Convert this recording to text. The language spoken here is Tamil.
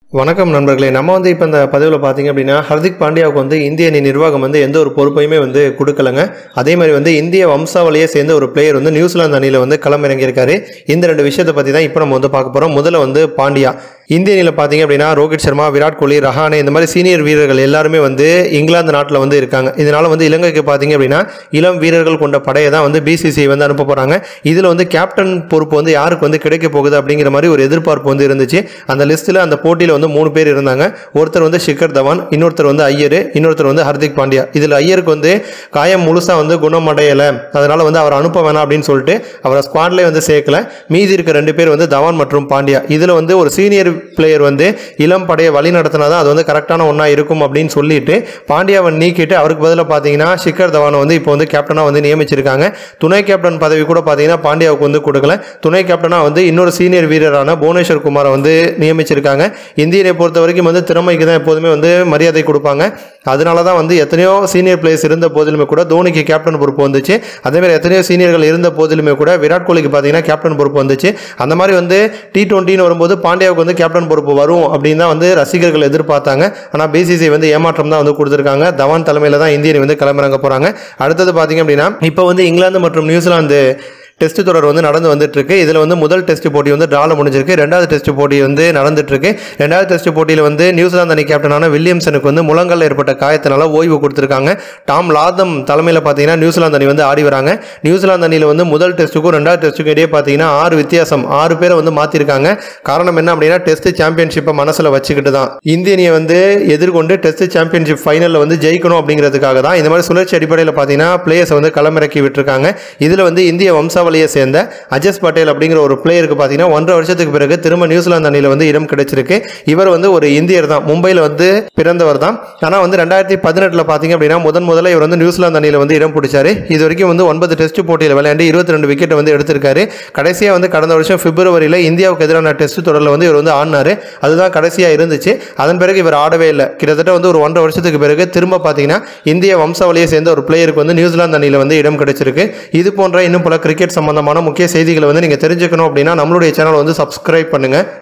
வணக்கம் நண்பர்களே நம்ம வந்து இப்போ இந்த பதிவில் பார்த்தீங்க அப்படின்னா ஹர்திக் பாண்டியாவுக்கு வந்து இந்திய அணி நிர்வாகம் வந்து எந்த ஒரு பொறுப்பையுமே வந்து கொடுக்கலங்க அதே மாதிரி வந்து இந்திய வம்சாவளியை சேர்ந்த ஒரு பிளேயர் வந்து நியூசிலாந்து அணியில் வந்து களமிறங்கியிருக்காரு இந்த ரெண்டு விஷயத்தை பற்றி தான் இப்போ நம்ம வந்து பார்க்க போகிறோம் முதல்ல வந்து பாண்டியா இந்திய அணியில் பார்த்தீங்க அப்படின்னா ரோஹித் சர்மா விராட் கோலி ரஹானே இந்த மாதிரி சீனியர் வீரர்கள் எல்லாருமே வந்து இங்கிலாந்து நாட்டில் வந்து இருக்காங்க இதனால வந்து இலங்கைக்கு பார்த்தீங்க அப்படின்னா இளம் வீரர்கள் கொண்ட படையை தான் வந்து பிசிசிஐ வந்து அனுப்ப போகிறாங்க இதில் வந்து கேப்டன் பொறுப்பு வந்து யாருக்கு வந்து கிடைக்க போகுது அப்படிங்கிற மாதிரி ஒரு எதிர்பார்ப்பு வந்து இருந்துச்சு அந்த லிஸ்ட்டில் அந்த போட்டியில் வந்து மூணு பேர் இருந்தாங்க ஒருத்தர் வந்து ஷிகர் தவான் இன்னொருத்தர் வந்து ஐயர் இன்னொருத்தர் வந்து ஹர்திக் பாண்டியா இதில் ஐயருக்கு வந்து காயம் முழுசாக வந்து குணமடையலை அதனால வந்து அவர் அனுப்ப வேணாம் அப்படின்னு சொல்லிட்டு அவரை ஸ்குவாட்லேயே வந்து சேர்க்கல மீதி இருக்க ரெண்டு பேர் வந்து தவான் மற்றும் பாண்டியா இதில் வந்து ஒரு சீனியர் பிளேயர் வந்து இளம் படையை வழி நடத்தினா தான் அது வந்து கரெக்டான ஒன்றா இருக்கும் அப்படின்னு சொல்லிட்டு பாண்டியாவை நீக்கிட்டு அவருக்கு பதிலாக பார்த்தீங்கன்னா ஷிகர் தவானை வந்து இப்போ வந்து கேப்டனாக வந்து நியமிச்சிருக்காங்க துணை கேப்டன் பதவி கூட பார்த்தீங்கன்னா பாண்டியாவுக்கு வந்து கொடுக்கல துணை கேப்டனாக வந்து இன்னொரு சீனியர் வீரரான புவனேஸ்வர் குமாரை வந்து நியமிச்சிருக்காங்க இந்தியனை பொறுத்த வரைக்கும் வந்து திறமைக்கு தான் எப்போதுமே வந்து மரியாதை கொடுப்பாங்க அதனால தான் வந்து எத்தனையோ சீனியர் பிளேயர்ஸ் இருந்த போதிலுமே கூட தோனிக்கு கேப்டன் பொறுப்பு வந்துச்சு அதேமாதிரி எத்தனையோ சீனியர்கள் இருந்த போதிலுமே கூட விராட் கோலிக்கு பார்த்தீங்கன்னா கேப்டன் பொறுப்பு வந்துச்சு அந்த மாதிரி வந்து டி டுவெண்ட்டின்னு வரும்போது பாண்டியாவுக்கு வந்து கேப்டன் பொறுப்பு வரும் அப்படின்னு தான் வந்து ரசிகர்கள் எதிர்பார்த்தாங்க ஆனால் பிசிசி வந்து ஏமாற்றம் தான் வந்து கொடுத்துருக்காங்க தவான் தலைமையில் தான் இந்திய அணி வந்து கிளம்புறாங்க போகிறாங்க அடுத்தது பார்த்தீங்க அப்படின்னா இப்போ வந்து இங்கிலாந்து மற்றும் நியூசிலாந்து டெஸ்ட் தொடர் வந்து நடந்து வந்துட்டு இருக்கு இதில் வந்து முதல் டெஸ்ட் போட்டி வந்து டிரால முடிஞ்சிருக்கு ரெண்டாவது டெஸ்ட் போட்டி வந்து நடந்துட்டு இருக்கு ரெண்டாவது டெஸ்ட் போட்டியில் வந்து நியூசிலாந்து அணி கேப்டனான வில்லியம்சனுக்கு வந்து முழங்கால் ஏற்பட்ட காயத்தினால ஓய்வு கொடுத்துருக்காங்க டாம் லாதம் தலைமையில் பார்த்தீங்கன்னா நியூசிலாந்து அணி வந்து ஆடி வராங்க நியூசிலாந்து அணியில் வந்து முதல் டெஸ்ட்டுக்கும் ரெண்டாவது டெஸ்ட்டுக்கும் இடையே பார்த்தீங்கன்னா ஆறு வித்தியாசம் ஆறு பேரை வந்து மாற்றிருக்காங்க காரணம் என்ன அப்படின்னா டெஸ்ட் சாம்பியன்ஷிப்பை மனசில் வச்சுக்கிட்டு தான் இந்திய அணியை வந்து எதிர்கொண்டு டெஸ்ட் சாம்பியன்ஷிப் ஃபைனலில் வந்து ஜெயிக்கணும் அப்படிங்கிறதுக்காக தான் இந்த மாதிரி சுழற்சி அடிப்படையில் பார்த்தீங்கன்னா பிளேயர்ஸை வந்து களமிறக்கி விட்டுருக்காங்க இதில் வந்து இந்திய வம்சாவளியை சேர்ந்த அஜஸ் பட்டேல் அப்படிங்கிற ஒரு பிளேயருக்கு பார்த்தீங்கன்னா ஒன்றரை வருஷத்துக்கு பிறகு திரும்ப நியூசிலாந்து அணியில் வந்து இடம் கிடைச்சிருக்கு இவர் வந்து ஒரு இந்தியர் தான் மும்பையில் வந்து பிறந்தவர் தான் ஆனால் வந்து ரெண்டாயிரத்தி பதினெட்டில் பார்த்தீங்க அப்படின்னா முதன் முதல்ல இவர் வந்து நியூசிலாந்து அணியில் வந்து இடம் பிடிச்சாரு இது வரைக்கும் வந்து ஒன்பது டெஸ்ட் போட்டியில் விளையாண்டு இருபத்தி ரெண்டு விக்கெட்டை வந்து எடுத்திருக்காரு கடைசியாக வந்து கடந்த வருஷம் பிப்ரவரியில் இந்தியாவுக்கு எதிரான டெஸ்ட் தொடரில் வந்து இவர் வந்து ஆடினாரு அதுதான் கடைசியாக இருந்துச்சு அதன் பிறகு இவர் ஆடவே இல்லை கிட்டத்தட்ட வந்து ஒரு ஒன்றரை வருஷத்துக்கு பிறகு திரும்ப பார்த்தீங்கன்னா இந்திய வம்சாவளியை சேர்ந்த ஒரு பிளேயருக்கு வந்து நியூசிலாந்து அணியில் வந்து இடம் கிடைச்சிருக்கு இது போன்ற இன்னும் பல கிரிக்கெட் சம்பந்தமான முக்கிய செய்திகளை வந்து நீங்கள் தெரிஞ்சுக்கணும் அப்படின்னா நம்மளுடைய சேனல் வந்து சப்ஸ்கிரைப் பண்ணுங்கள்